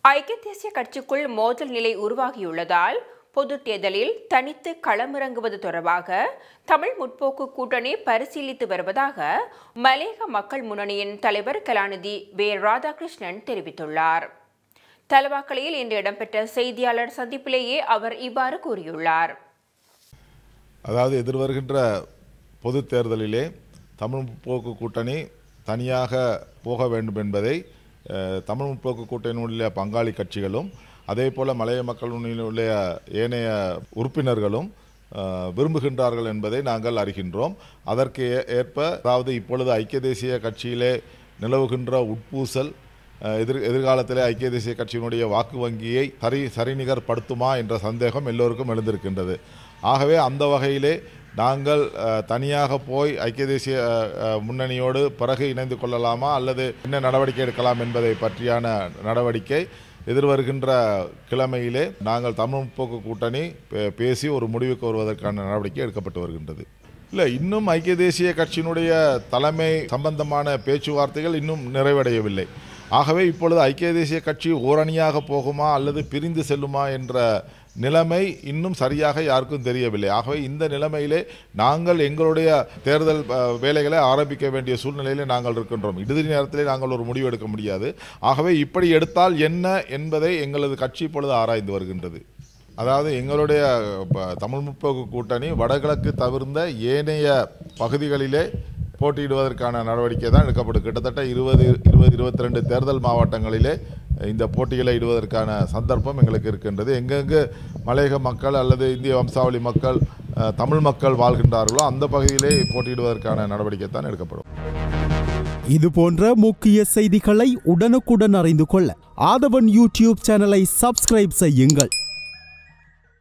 ஐக்கிய தேசிய கட்சிக்குள் மோதல் நிலை உருவாகியுள்ளதால் பொதுத் தேர்தலில் தனித்து களமிறங்குவது தொடர்பாக தமிழ் முற்போக்கு கூட்டணி பரிசீலித்து வருவதாக மலேக மக்கள் முன்னணியின் தலைவர் கலாநிதி வே ராதாகிருஷ்ணன் தெரிவித்துள்ளார் தலவாக்கலையில் இன்று இடம்பெற்ற செய்தியாளர் சந்திப்பிலேயே அவர் இவ்வாறு கூறியுள்ளார் அதாவது எதிர்வருகின்ற பொது தேர்தலிலே தமிழ் முற்போக்கு கூட்டணி தனியாக போக வேண்டும் என்பதை அஹ், தமிழ் முற்போக்கு கூட்டணியினுடைய பங்காளி கட்சிகளும் அதே போல மலைய மக்களுடைய ஏனைய உறுப்பினர்களும் அஹ், விரும்புகின்றார்கள் என்பதை நாங்கள் அறிகின்றோம் அதற்கு ஏ- ஏற்ப அதாவது இப்பொழுது ஐக்கிய தேசிய கட்சியிலே நிலவுகின்ற உட்பூசல் அஹ், எதிர் எதிர்காலத்திலே ஐக்கிய தேசிய கட்சியினுடைய வாக்கு வங்கியை சரி சரிநிகர்படுத்துமா என்ற சந்தேகம் எல்லோருக்கும் எழுந்திருக்கின்றது ஆகவே அந்த வகையிலே நாங்கள் அஹ், தனியாக போய் ஐக்கிய தேசிய அஹ், அஹ், முன்னணியோடு பிறகு இணைந்து கொள்ளலாமா அல்லது என்ன நடவடிக்கை எடுக்கலாம் என்பதை பற்றியான நடவடிக்கை எதிர்வருகின்ற கிழமையிலே நாங்கள் தமிழ் முற்போக்கு கூட்டணி பே- பேசி ஒரு முடிவுக்கு வருவதற்கான நடவடிக்கை எடுக்கப்பட்டு வருகின்றது இல்லை இன்னும் ஐக்கிய தேசிய கட்சியினுடைய தலைமை சம்பந்தமான பேச்சுவார்த்தைகள் இன்னும் நிறைவடையவில்லை ஆகவே இப்பொழுது ஐக்கிய தேசிய கட்சி ஓரணியாக போகுமா அல்லது பிரிந்து செல்லுமா என்ற நிலைமை இன்னும் சரியாக யாருக்கும் தெரியவில்லை ஆகவே இந்த நிலைமையிலே நாங்கள் எங்களுடைய தேர்தல் அஹ், வேலைகளை ஆரம்பிக்க வேண்டிய சூழ்நிலையிலே நாங்கள் இருக்கின்றோம் இறுதி நேரத்திலே நாங்கள் ஒரு முடிவு எடுக்க முடியாது ஆகவே இப்படி எடுத்தால் என்ன என்பதை எங்களது கட்சி இப்பொழுது ஆராய்ந்து வருகின்றது அதாவது எங்களுடைய ப- தமிழ் முற்போக்கு கூட்டணி வடகிழக்கு தவிர்ந்த ஏனைய பகுதிகளிலே போட்டியிடுவதற்கான நடவடிக்கை தான் எடுக்கப்படும் கிட்டத்தட்ட இருபது இருபது இருபத்தி ரெண்டு தேர்தல் மாவட்டங்களிலே இந்த போட்டிகளை இடுவதற்கான சந்தர்ப்பம் எங்களுக்கு இருக்கின்றது எங்கெங்கு மலையக மக்கள் அல்லது இந்திய வம்சாவளி மக்கள் அஹ், தமிழ் மக்கள் வாழ்கின்றார்களோ அந்த பகுதியிலே போட்டியிடுவதற்கான நடவடிக்கை தான் எடுக்கப்படும் இது போன்ற முக்கிய செய்திகளை உடனுக்குடன் அறிந்து கொள்ள ஆதவன் யூடியூப் சேனலை சப்ஸ்கிரைப் செய்யுங்கள்